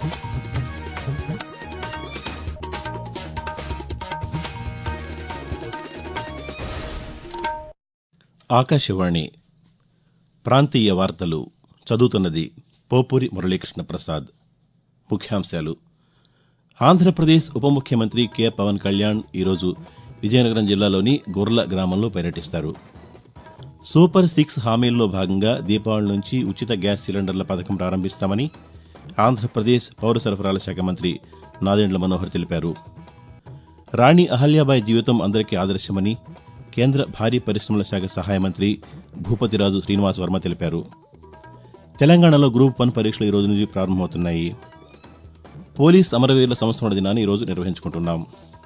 ఆకాశవాణి ప్రాంతీయ వార్తలు చదువుతున్నది పోపూరి మురళీకృష్ణ ప్రసాద్ ముఖ్యాంశాలు ఆంధ్రప్రదేశ్ ఉప ముఖ్యమంత్రి కె పవన్ కళ్యాణ్ ఈరోజు విజయనగరం జిల్లాలోని గుర్ల గ్రామంలో పర్యటిస్తారు సూపర్ సిక్స్ హామీల్లో భాగంగా దీపావళి నుంచి ఉచిత గ్యాస్ సిలిండర్ల పథకం ప్రారంభిస్తామని ఆంధ్రప్రదేశ్ పౌర సరఫరాల శాఖ మంత్రి నాదెండ్ల మనోహర్ తెలిపారు రాణి అహల్యాబాయి జీవితం అందరికీ ఆదర్శమని కేంద్ర భారీ పరిశ్రమల శాఖ సహాయ మంత్రి భూపతిరాజు శ్రీనివాస్ వర్మ తెలిపారు తెలంగాణలో గ్రూప్ వన్ పరీక్షలు ఈ రోజు నుంచి ప్రారంభమవుతున్నాయి పోలీస్ అమరవీరుల సంస్మరణ దినాన్ని ఈరోజు నిర్వహించుకుంటున్నాం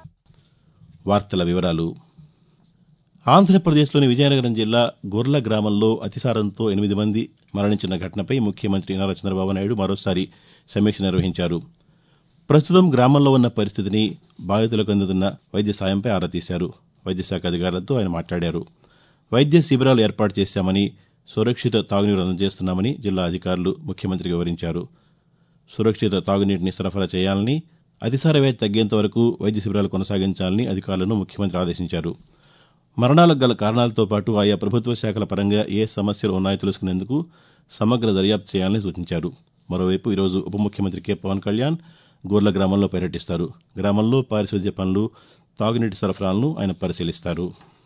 వార్తల వివరాలు ఆంధ్రప్రదేశ్లోని విజయనగరం జిల్లా గొర్ల గ్రామంలో అతిసారంతో ఎనిమిది మంది మరణించిన ఘటనపై ముఖ్యమంత్రి నారా చంద్రబాబు నాయుడు మరోసారి సమీక్ష నిర్వహించారు ప్రస్తుతం గ్రామంలో ఉన్న పరిస్థితిని బాధితులకు అందుతున్న వైద్య సాయంపై ఆరా తీశారు వైద్యశాఖ అధికారులతో ఆయన మాట్లాడారు వైద్య శిబిరాలు ఏర్పాటు చేశామని సురక్షిత తాగునీరు అందజేస్తున్నామని జిల్లా అధికారులు ముఖ్యమంత్రికి వివరించారు సురక్షిత తాగునీటిని సరఫరా చేయాలని అతిసార వ్యాధి తగ్గేంత వరకు వైద్య శిబిరాలు కొనసాగించాలని అధికారులను ముఖ్యమంత్రి ఆదేశించారు మరణాలకు గల కారణాలతో పాటు ఆయా ప్రభుత్వ శాఖల పరంగా ఏ సమస్యలు ఉన్నాయో తెలుసుకునేందుకు సమగ్ర దర్యాప్తు చేయాలని సూచించారు మరోవైపు ఈరోజు ఉప ముఖ్యమంత్రి కె పవన్ కళ్యాణ్ గోర్ల గ్రామంలో పర్యటిస్తారు గ్రామంలో పారిశుద్ధ్య పనులు తాగునీటి సరఫరాలను ఆయన పరిశీలిస్తారు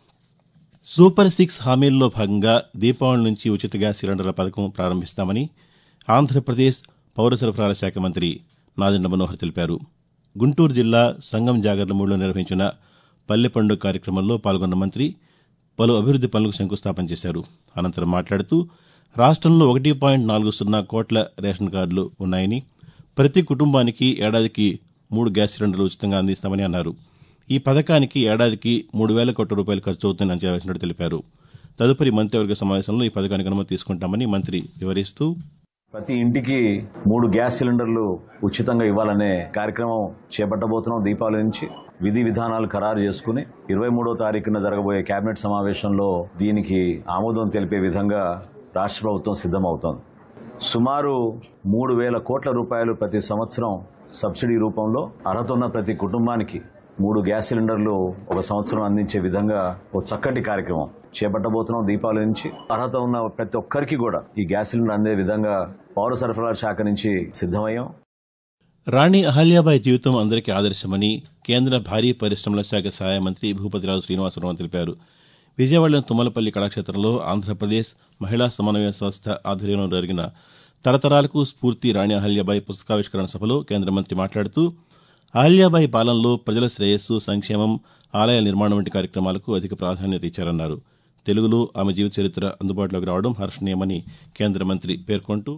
సూపర్ సిక్స్ హామీల్లో భాగంగా దీపావళి నుంచి ఉచిత గ్యాస్ సిలిండర్ల పథకం ప్రారంభిస్తామని ఆంధ్రప్రదేశ్ పౌర సరఫరాల శాఖ మంత్రి నాదెండ్ల మనోహర్ తెలిపారు గుంటూరు జిల్లా సంగం జాగర్లమూడిలో నిర్వహించిన పల్లె పండుగ కార్యక్రమంలో పాల్గొన్న మంత్రి పలు అభివృద్ది పనులకు శంకుస్థాపన చేశారు అనంతరం మాట్లాడుతూ రాష్టంలో ఒకటి పాయింట్ నాలుగు సున్నా కోట్ల రేషన్ కార్డులు ఉన్నాయని ప్రతి కుటుంబానికి ఏడాదికి మూడు గ్యాస్ సిలిండర్లు ఉచితంగా అందిస్తామని అన్నారు ఈ పథకానికి ఏడాదికి మూడు వేల కోట్ల రూపాయలు ఖర్చు అవుతుందని అంచనా వేసినట్టు తెలిపారు తదుపరి మంత్రివర్గ సమావేశంలో ఈ పథకానికి అనుమతి తీసుకుంటామని మంత్రి వివరిస్తూ ప్రతి ఇంటికి మూడు గ్యాస్ సిలిండర్లు ఉచితంగా ఇవ్వాలనే కార్యక్రమం చేపట్టబోతున్నాం దీపావళి నుంచి విధి విధానాలు ఖరారు చేసుకుని ఇరవై మూడో తారీఖున జరగబోయే కేబినెట్ సమావేశంలో దీనికి ఆమోదం తెలిపే విధంగా రాష్ట్ర ప్రభుత్వం సిద్దమవుతోంది సుమారు మూడు వేల కోట్ల రూపాయలు ప్రతి సంవత్సరం సబ్సిడీ రూపంలో అర్హత ఉన్న ప్రతి కుటుంబానికి మూడు గ్యాస్ సిలిండర్లు ఒక సంవత్సరం అందించే విధంగా ఒక చక్కటి కార్యక్రమం చేపట్టబోతున్నాం దీపావళి నుంచి అర్హత ఉన్న ప్రతి ఒక్కరికి కూడా ఈ గ్యాస్ సిలిండర్ అందే విధంగా పౌర సరఫరాల శాఖ నుంచి సిద్దమయ్యాం రాణి అహల్యాబాయి జీవితం అందరికీ ఆదర్శమని కేంద్ర భారీ పరిశ్రమల శాఖ సహాయ మంత్రి భూపతిరాజు శ్రీనివాసరావు తెలిపారు విజయవాడలోని తుమ్మలపల్లి కళాక్షేత్రంలో ఆంధ్రప్రదేశ్ మహిళా సమన్వయ సంస్థ ఆధ్వర్యంలో జరిగిన తరతరాలకు స్ఫూర్తి రాణి అహల్యాబాయి పుస్తకావిష్కరణ సభలో కేంద్ర మంత్రి మాట్లాడుతూ అహల్యాబాయి పాలనలో ప్రజల శ్రేయస్సు సంక్షేమం ఆలయ నిర్మాణం వంటి కార్యక్రమాలకు అధిక ప్రాధాన్యత ఇచ్చారన్నారు తెలుగులో ఆమె జీవిత చరిత్ర అందుబాటులోకి రావడం హర్షణీయమని కేంద్ర మంత్రి పేర్కొంటూ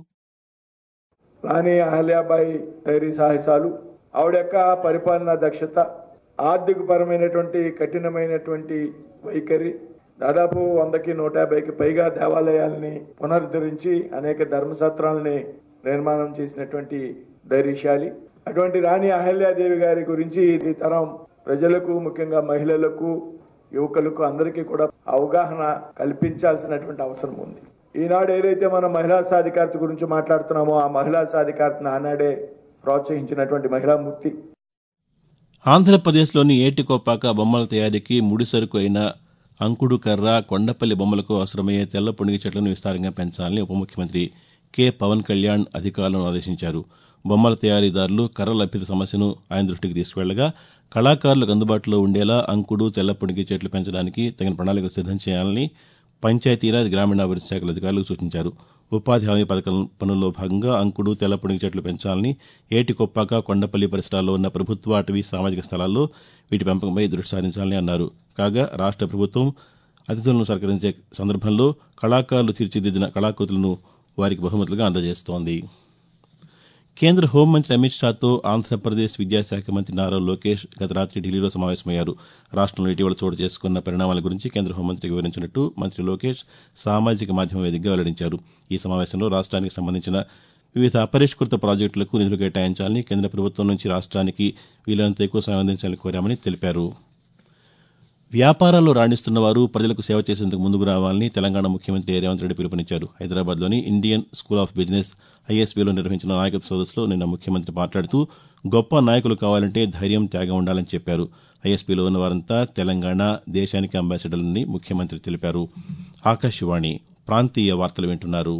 రాణి అహల్యాబాయి ధైర్య సాహసాలు ఆవిడ యొక్క పరిపాలనా దక్షత ఆర్థికపరమైనటువంటి కఠినమైనటువంటి వైఖరి దాదాపు వందకి నూట యాభైకి పైగా దేవాలయాల్ని పునరుద్ధరించి అనేక ధర్మసత్రాలని నిర్మాణం చేసినటువంటి ధైర్యశాలి అటువంటి రాణి అహల్యాదేవి గారి గురించి ఈ తరం ప్రజలకు ముఖ్యంగా మహిళలకు యువకులకు అందరికీ కూడా అవగాహన కల్పించాల్సినటువంటి అవసరం ఉంది ఈనాడు ఏదైతే మనం మహిళా సాధికారత గురించి మాట్లాడుతున్నామో ఆ మహిళా సాధికారతను ఆనాడే ప్రోత్సహించినటువంటి మహిళామూర్తి ఆంధ్రప్రదేశ్లోని ఏటికొప్పాక బొమ్మల తయారీకి ముడిసరుకు అయిన అంకుడు కర్ర కొండపల్లి బొమ్మలకు అవసరమయ్యే తెల్ల పొణిగి చెట్లను విస్తారంగా పెంచాలని ఉప ముఖ్యమంత్రి కె పవన్ కళ్యాణ్ అధికారులను ఆదేశించారు బొమ్మల తయారీదారులు కర్ర లభ్యత సమస్యను ఆయన దృష్టికి తీసుకువెళ్లగా కళాకారులకు అందుబాటులో ఉండేలా అంకుడు తెల్ల పొణిగి చెట్లు పెంచడానికి తగిన ప్రణాళిక సిద్దం చేయాలని పంచాయతీరాజ్ గ్రామీణాభివృద్ధి శాఖల అధికారులకు సూచించారు ఉపాధి హామీ పథకం పనుల్లో భాగంగా అంకుడు తెల్లపొడిగి చెట్లు పెంచాలని ఏటికొప్పాక కొండపల్లి పరిసరాల్లో ఉన్న ప్రభుత్వ అటవీ సామాజిక స్థలాల్లో వీటి పెంపకంపై దృష్టి సారించాలని అన్నారు కాగా రాష్ట్ర ప్రభుత్వం అతిథులను సత్కరించే సందర్భంలో కళాకారులు తీర్చిదిద్దిన కళాకృతులను వారికి బహుమతులుగా అందజేస్తోంది కేంద్ర హోంమంత్రి అమిత్ షాతో ఆంధ్రప్రదేశ్ విద్యాశాఖ మంత్రి నారా లోకేష్ గత రాత్రి ఢిల్లీలో సమావేశమయ్యారు రాష్టంలో ఇటీవల చోటు చేసుకున్న పరిణామాల గురించి కేంద్ర హోంమంత్రికి వివరించినట్టు మంత్రి లోకేష్ సామాజిక మాధ్యమ వేదికగా వెల్లడించారు ఈ సమావేశంలో రాష్ట్రానికి సంబంధించిన వివిధ అపరిష్కృత ప్రాజెక్టులకు నిధులు కేటాయించాలని కేంద్ర ప్రభుత్వం నుంచి రాష్ట్రానికి వీలైనంత ఎక్కువ సాయం అందించాలని కోరామని తెలిపారు వ్యాపారాల్లో రాణిస్తున్న వారు ప్రజలకు సేవ చేసేందుకు ముందుకు రావాలని తెలంగాణ ముఖ్యమంత్రి రేవంత్ రెడ్డి పిలుపునిచ్చారు హైదరాబాద్లోని ఇండియన్ స్కూల్ ఆఫ్ బిజినెస్ ఐఎస్బీలో నిర్వహించిన నాయకత్వ సదస్సులో నిన్న ముఖ్యమంత్రి మాట్లాడుతూ గొప్ప నాయకులు కావాలంటే ధైర్యం త్యాగం ఉండాలని చెప్పారు ఐఎస్బీలో ఉన్న వారంతా తెలంగాణ దేశానికి అంబాసిడర్లని ముఖ్యమంత్రి తెలిపారు ఆకాశవాణి ప్రాంతీయ వార్తలు వింటున్నారు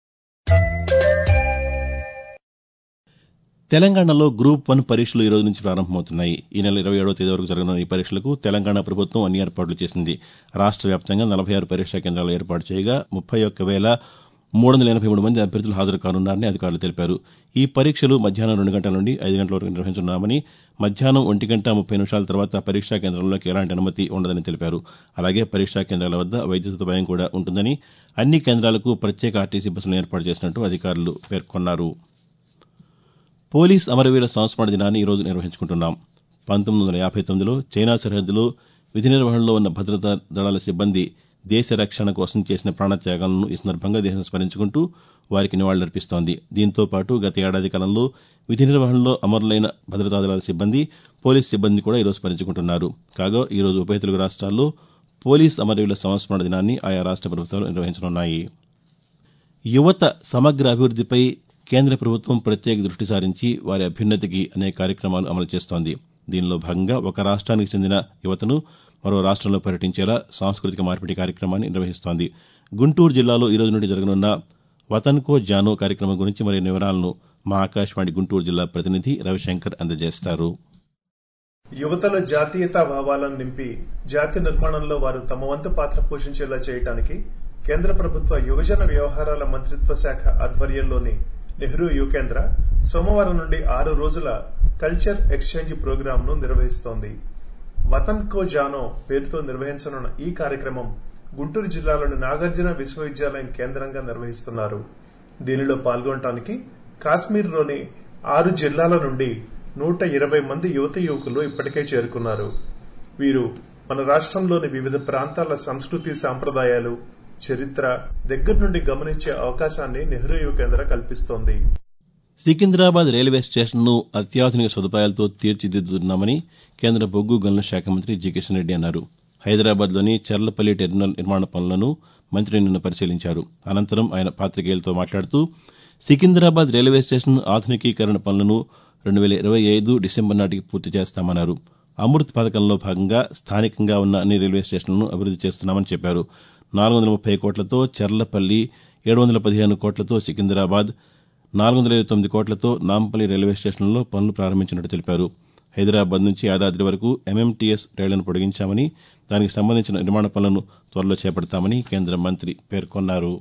తెలంగాణలో గ్రూప్ వన్ పరీక్షలు ఈ రోజు నుంచి ప్రారంభమవుతున్నాయి ఈ నెల ఇరవై ఏడవ తేదీ వరకు జరగనున్న ఈ పరీక్షలకు తెలంగాణ ప్రభుత్వం అన్ని ఏర్పాట్లు చేసింది రాష్ట్ర వ్యాప్తంగా నలభై ఆరు పరీక్షా కేంద్రాలు ఏర్పాటు చేయగా ముప్పై ఒక్క వేల మూడు వందల ఎనభై మూడు మంది అభ్యర్థులు హాజరు కానున్నారని అధికారులు తెలిపారు ఈ పరీక్షలు మధ్యాహ్నం రెండు గంటల నుండి ఐదు గంటల వరకు నిర్వహించనున్నామని మధ్యాహ్నం ఒంటి గంట ముప్పై నిమిషాల తర్వాత పరీక్షా కేంద్రంలోకి ఎలాంటి అనుమతి ఉండదని తెలిపారు అలాగే పరీక్షా కేంద్రాల వద్ద వైద్య సదుపాయం కూడా ఉంటుందని అన్ని కేంద్రాలకు ప్రత్యేక ఆర్టీసీ బస్సులను ఏర్పాటు చేసినట్టు అధికారులు పేర్కొన్నారు పోలీస్ అమరవీరుల సంస్మరణ దినాన్ని ఈరోజు నిర్వహించుకుంటున్నాం పంతొమ్మిది వందల యాభై తొమ్మిదిలో చైనా సరిహద్దులో విధి నిర్వహణలో ఉన్న భద్రతా దళాల సిబ్బంది దేశ రక్షణ కోసం చేసిన ప్రాణత్యాగాలను ఈ సందర్భంగా దేశం స్మరించుకుంటూ వారికి నివాళులర్పిస్తోంది దీంతో పాటు గత ఏడాది కాలంలో విధి నిర్వహణలో అమరులైన భద్రతా దళాల సిబ్బంది పోలీస్ సిబ్బంది కూడా ఈరోజు స్మరించుకుంటున్నారు కాగా ఈరోజు ఉభయ తెలుగు రాష్ట్రాల్లో పోలీస్ అమరవీరుల సంస్మరణ దినాన్ని ఆయా రాష్ట్ర ప్రభుత్వాలు నిర్వహించనున్నాయి యువత సమగ్ర అభివృద్దిపై కేంద్ర ప్రభుత్వం ప్రత్యేక దృష్టి సారించి వారి అభ్యున్నతికి అనేక కార్యక్రమాలు అమలు చేస్తోంది దీనిలో భాగంగా ఒక రాష్ట్రానికి చెందిన యువతను మరో రాష్ట్రంలో పర్యటించేలా సాంస్కృతిక మార్పిడి కార్యక్రమాన్ని నిర్వహిస్తోంది గుంటూరు జిల్లాలో ఈ రోజు నుండి జరగనున్న వతన్ కో జానో కార్యక్రమం గురించి మరిన్ని వివరాలను మా ఆకాశవాణి గుంటూరు జిల్లా ప్రతినిధి రవిశంకర్ అందజేస్తారు యువతలో జాతీయతా భావాలను నింపి జాతి నిర్మాణంలో వారు తమ వంతు పాత్ర పోషించేలా చేయడానికి కేంద్ర ప్రభుత్వ యువజన వ్యవహారాల మంత్రిత్వ శాఖ ఆధ్వర్యంలోని నెహ్రూ యువకేంద్ర సోమవారం నుండి ఆరు రోజుల కల్చర్ ఎక్స్చేంజ్ ప్రోగ్రామ్ ను నిర్వహిస్తోంది వతన్ కో జానో పేరుతో నిర్వహించనున్న ఈ కార్యక్రమం గుంటూరు జిల్లాలోని నాగార్జున విశ్వవిద్యాలయం కేంద్రంగా నిర్వహిస్తున్నారు దీనిలో పాల్గొనడానికి కాశ్మీర్లోని ఆరు జిల్లాల నుండి నూట ఇరవై మంది యువత యువకులు ఇప్పటికే చేరుకున్నారు వీరు మన రాష్ట్రంలోని వివిధ ప్రాంతాల సంస్కృతి సాంప్రదాయాలు చరిత్ర దగ్గర నుండి గమనించే అవకాశాన్ని నెహ్రూ యువ కేంద్ర కల్పిస్తోంది సికింద్రాబాద్ రైల్వే స్టేషన్ను అత్యాధునిక సదుపాయాలతో తీర్చిదిద్దుతున్నామని కేంద్ర బొగ్గు గనుల శాఖ మంత్రి జి కిషన్ రెడ్డి అన్నారు హైదరాబాద్లోని చర్లపల్లి టెర్మినల్ నిర్మాణ పనులను మంత్రి నిన్న పరిశీలించారు అనంతరం ఆయన పాతికేయులతో మాట్లాడుతూ సికింద్రాబాద్ రైల్వే స్టేషన్ ఆధునికీకరణ పనులను రెండు వేల ఇరవై ఐదు డిసెంబర్ నాటికి పూర్తి చేస్తామన్నారు అమృత్ పథకంలో భాగంగా స్థానికంగా ఉన్న అన్ని రైల్వే స్టేషన్లను అభివృద్ది చేస్తున్నామని చెప్పారు నాలుగు వందల ముప్పై కోట్లతో చర్లపల్లి ఏడు వందల పదిహేను కోట్లతో సికింద్రాబాద్ నాలుగు వందల ఇరవై తొమ్మిది కోట్లతో నాంపల్లి రైల్వే స్టేషన్లో పనులు ప్రారంభించినట్టు తెలిపారు హైదరాబాద్ నుంచి యాదాద్రి వరకు ఎంఎంటీఎస్ రైళ్లను పొడిగించామని దానికి సంబంధించిన నిర్మాణ పనులను త్వరలో చేపడతామని కేంద్ర మంత్రి పేర్కొన్నారు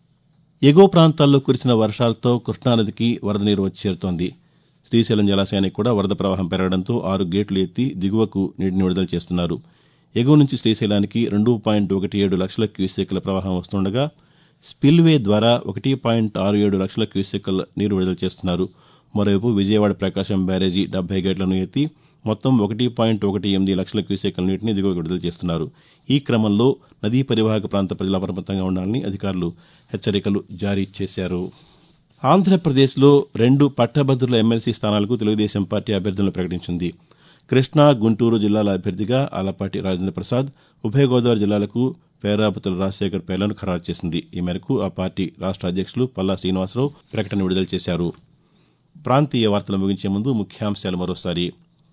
ఎగువ ప్రాంతాల్లో కురిసిన వర్షాలతో కృష్ణానదికి వరద నీరు వచ్చి చేరుతోంది శ్రీశైలం జలాశయానికి కూడా వరద ప్రవాహం పెరగడంతో ఆరు గేట్లు ఎత్తి దిగువకు నీటిని విడుదల చేస్తున్నారు ఎగువ నుంచి శ్రీశైలానికి రెండు పాయింట్ ఒకటి ఏడు లక్షల క్యూసెక్ల ప్రవాహం వస్తుండగా స్పిల్వే ద్వారా ఒకటి పాయింట్ ఆరు ఏడు లక్షల క్యూసెక్ల నీరు విడుదల చేస్తున్నారు మరోవైపు విజయవాడ ప్రకాశం బ్యారేజీ డెబ్బై గేట్లను ఎత్తి మొత్తం ఒకటి పాయింట్ ఒకటి ఎనిమిది లక్షల క్యూసెక్ల నీటిని దిగువకు విడుదల చేస్తున్నారు ఈ క్రమంలో నదీ పరివాహక ప్రాంత ప్రజలు అప్రమత్తంగా ఉండాలని అధికారులు హెచ్చరికలు జారీ చేశారు ఆంధ్రప్రదేశ్లో రెండు పట్టభద్రుల ఎమ్మెల్సీ స్థానాలకు తెలుగుదేశం పార్టీ అభ్యర్థులను ప్రకటించింది కృష్ణా గుంటూరు జిల్లాల అభ్యర్థిగా ఆలపాటి రాజేంద్ర ప్రసాద్ ఉభయ గోదావరి జిల్లాలకు పేరాపతుల రాజశేఖర్ పేర్లను ఖరారు చేసింది ఈ మేరకు ఆ పార్టీ రాష్ట్ర అధ్యక్షులు పల్లా శ్రీనివాసరావు ప్రకటన విడుదల చేశారు ప్రాంతీయ వార్తలు ముగించే ముందు ముఖ్యాంశాలు మరోసారి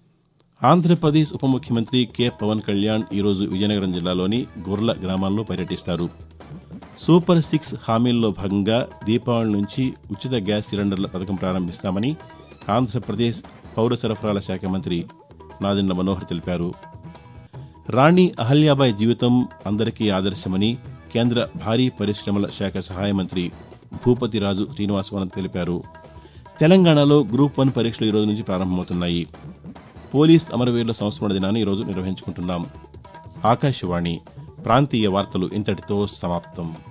ఆంధ్రప్రదేశ్ ఉప ముఖ్యమంత్రి కె పవన్ కళ్యాణ్ ఈరోజు విజయనగరం జిల్లాలోని గుర్ల గ్రామాల్లో పర్యటిస్తారు సూపర్ సిక్స్ హామీల్లో భాగంగా దీపావళి నుంచి ఉచిత గ్యాస్ సిలిండర్ల పథకం ప్రారంభిస్తామని ఆంధ్రప్రదేశ్ పౌర సరఫరాల శాఖ మంత్రి నాదెండ్ల మనోహర్ తెలిపారు రాణి అహల్యాబాయ్ జీవితం అందరికీ ఆదర్శమని కేంద్ర భారీ పరిశ్రమల శాఖ సహాయ మంత్రి భూపతిరాజు శ్రీనివాసవనం తెలిపారు తెలంగాణలో గ్రూప్ వన్ పరీక్షలు ఈ రోజు నుంచి ప్రారంభమవుతున్నాయి పోలీస్ అమరవీరుల సంస్మరణ దినాన్ని ఈరోజు నిర్వహించుకుంటున్నాం ఆకాశవాణి ప్రాంతీయ వార్తలు ఇంతటితో సమాప్తం